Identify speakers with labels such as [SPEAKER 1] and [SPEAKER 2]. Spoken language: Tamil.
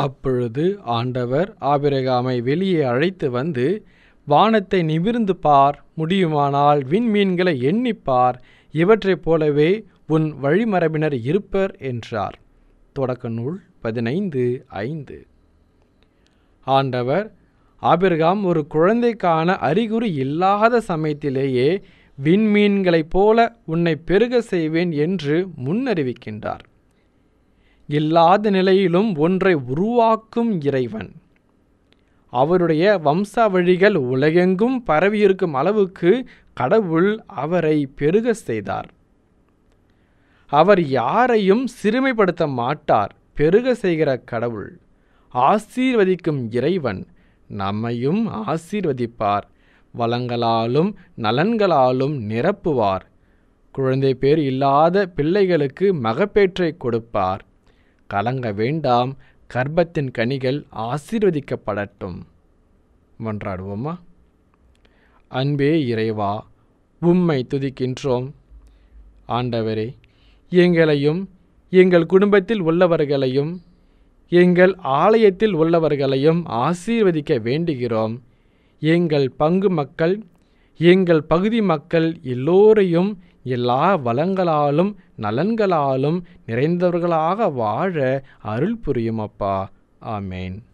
[SPEAKER 1] அப்பொழுது ஆண்டவர் ஆபிரகாமை வெளியே அழைத்து வந்து வானத்தை நிமிர்ந்து பார் முடியுமானால் விண்மீன்களை எண்ணிப்பார் இவற்றைப் போலவே உன் வழிமரபினர் இருப்பர் என்றார் தொடக்க நூல் பதினைந்து ஐந்து ஆண்டவர் ஆபிரகாம் ஒரு குழந்தைக்கான அறிகுறி இல்லாத சமயத்திலேயே விண்மீன்களைப் போல உன்னை பெருக செய்வேன் என்று முன்னறிவிக்கின்றார் இல்லாத நிலையிலும் ஒன்றை உருவாக்கும் இறைவன் அவருடைய வம்சாவழிகள் உலகெங்கும் பரவியிருக்கும் அளவுக்கு கடவுள் அவரை பெருக செய்தார் அவர் யாரையும் சிறுமைப்படுத்த மாட்டார் பெருக செய்கிற கடவுள் ஆசீர்வதிக்கும் இறைவன் நம்மையும் ஆசீர்வதிப்பார் வளங்களாலும் நலன்களாலும் நிரப்புவார் குழந்தை பேர் இல்லாத பிள்ளைகளுக்கு மகப்பேற்றை கொடுப்பார் கலங்க வேண்டாம் கர்ப்பத்தின் கனிகள் ஆசீர்வதிக்கப்படட்டும் மன்றாடுவோமா அன்பே இறைவா உம்மை துதிக்கின்றோம் ஆண்டவரே எங்களையும் எங்கள் குடும்பத்தில் உள்ளவர்களையும் எங்கள் ஆலயத்தில் உள்ளவர்களையும் ஆசீர்வதிக்க வேண்டுகிறோம் எங்கள் பங்கு மக்கள் எங்கள் பகுதி மக்கள் எல்லோரையும் எல்லா வளங்களாலும் நலன்களாலும் நிறைந்தவர்களாக வாழ அருள் புரியும் அப்பா ஆமேன்